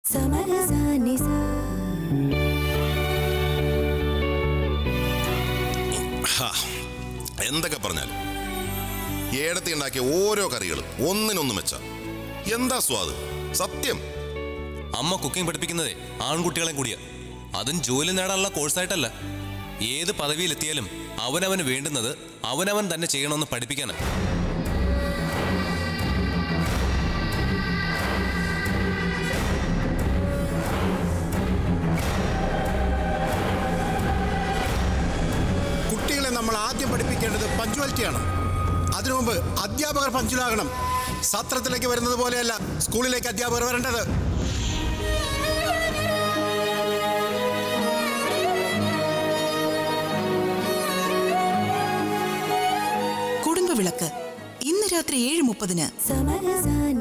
ഹാ, എന്തൊക്കെ പറഞ്ഞാലും ഏടത്തി ഉണ്ടാക്കിയ ഓരോ കറികളും ഒന്നിനൊന്ന് മെച്ച എന്താ സ്വാദ് സത്യം അമ്മ കുക്കിംഗ് പഠിപ്പിക്കുന്നതേ ആൺകുട്ടികളെ കൂടിയാ അതും ജോലി നേടാനുള്ള കോഴ്സായിട്ടല്ല ഏത് പദവിയിലെത്തിയാലും അവനവന് വേണ്ടുന്നത് അവനവൻ തന്നെ ചെയ്യണമെന്ന് പഠിപ്പിക്കാനാ കുട്ടികളെ നമ്മൾ ആദ്യം പഠിപ്പിക്കേണ്ടത് പഞ്ച്വാലിറ്റിയാണ് അതിനു മുമ്പ് അധ്യാപകർ പഞ്ച്വലാകണം സത്രത്തിലേക്ക് വരുന്നത് പോലെയല്ല സ്കൂളിലേക്ക് അധ്യാപകർ വരേണ്ടത് കുടുംബവിളക്ക് ഇന്ന് രാത്രി ഏഴ് മുപ്പതിന് സമരസാനി